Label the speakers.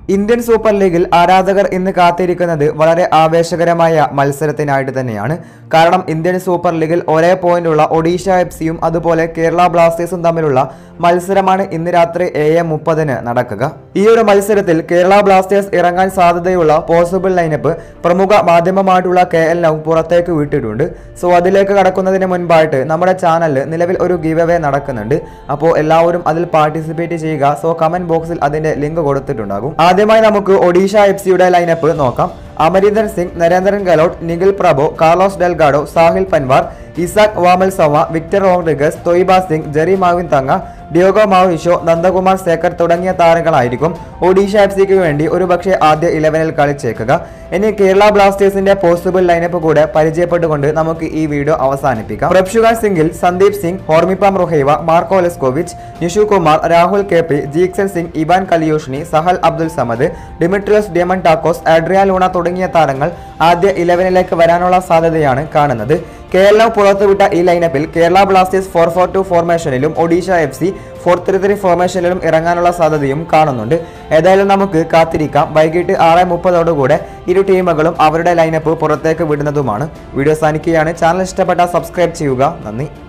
Speaker 1: Indian super ലീഗിൽ ആരാധകർ ഇന്ന് കാത്തിരിക്കുന്നത് വളരെ ആവേശകരമായ മത്സരത്തിനായിട്ട് തന്നെയാണ് കാരണം ഇന്ത്യൻ സൂപ്പർ ലീഗിൽ ഒരേ പോയിന്റുള്ള ഒഡീഷ എഫ് സിയും അതുപോലെ കേരള ബ്ലാസ്റ്റേഴ്സും തമ്മിലുള്ള മത്സരമാണ് ഇന്ന് രാത്രി ഏഴ് മുപ്പതിന് നടക്കുക ഈ ഒരു മത്സരത്തിൽ കേരള ബ്ലാസ്റ്റേഴ്സ് ഇറങ്ങാൻ സാധ്യതയുള്ള പോസിബിൾ ലൈനപ്പ് പ്രമുഖ മാധ്യമമായിട്ടുള്ള കെ എൽ നൗ പുറത്തേക്ക് വിട്ടിട്ടുണ്ട് സോ അതിലേക്ക് കടക്കുന്നതിന് മുൻപായിട്ട് നമ്മുടെ ചാനലിൽ നിലവിൽ ഒരു ഗീവ് അവേ നടക്കുന്നുണ്ട് അപ്പോൾ എല്ലാവരും അതിൽ പാർട്ടിസിപ്പേറ്റ് ചെയ്യുക സോ കമന്റ് ബോക്സിൽ അതിന്റെ ലിങ്ക് കൊടുത്തിട്ടുണ്ടാകും ആദ്യമായി നമുക്ക് ഒഡീഷ എഫ് സിയുടെ ലൈനപ്പ് നോക്കാം Amrinder Singh Narender Gahlot Nikhil Prabhu Carlos Delgado Sahil Panwar Isak Vanmalsawma Victor Rodriguez Thoiba Singh Jerry Mawihmingthanga Diogo മാവിഷോ Nandakumar സേക്കർ തുടങ്ങിയ താരങ്ങളായിരിക്കും ഒഡീഷ എഫ് സിക്ക് വേണ്ടി ഒരുപക്ഷെ ആദ്യ ഇലവനിൽ കളിച്ചേക്കുക ഇനി കേരള ബ്ലാസ്റ്റേഴ്സിന്റെ പോസിബിൾ ലൈനപ്പ് കൂടെ പരിചയപ്പെട്ടുകൊണ്ട് നമുക്ക് ഈ വീഡിയോ അവസാനിപ്പിക്കാം പ്രഭ്ഷുക സിംഗിൽ Sandeep Singh Hormipam Ruivah Marko Leskovic Nishu Kumar Rahul K P Jeakson Singh Ivan Kaliuzhnyi Sahal Abdul Samad Dimitrios Diamantakos Adrian Luna തുടങ്ങിയ താരങ്ങൾ ആദ്യ ഇലവനിലേക്ക് വരാനുള്ള സാധ്യതയാണ് കാണുന്നത് കേരള പുറത്തുവിട്ട ഈ ലൈനപ്പിൽ Kerala Blasters four four two ഫോർമേഷനിലും Odisha F C four three three ഫോർമേഷനിലും ഇറങ്ങാനുള്ള സാധ്യതയും കാണുന്നുണ്ട് ഏതായാലും നമുക്ക് കാത്തിരിക്കാം വൈകിട്ട് ആറ് മുപ്പതോടുകൂടെ ഇരു ടീമുകളും അവരുടെ ലൈനപ്പ് പുറത്തേക്ക് വിടുന്നതുമാണ് വീഡിയോ സാധിക്കുകയാണ് ചാനൽ ഇഷ്ടപ്പെട്ട സബ്സ്ക്രൈബ് ചെയ്യുക നന്ദി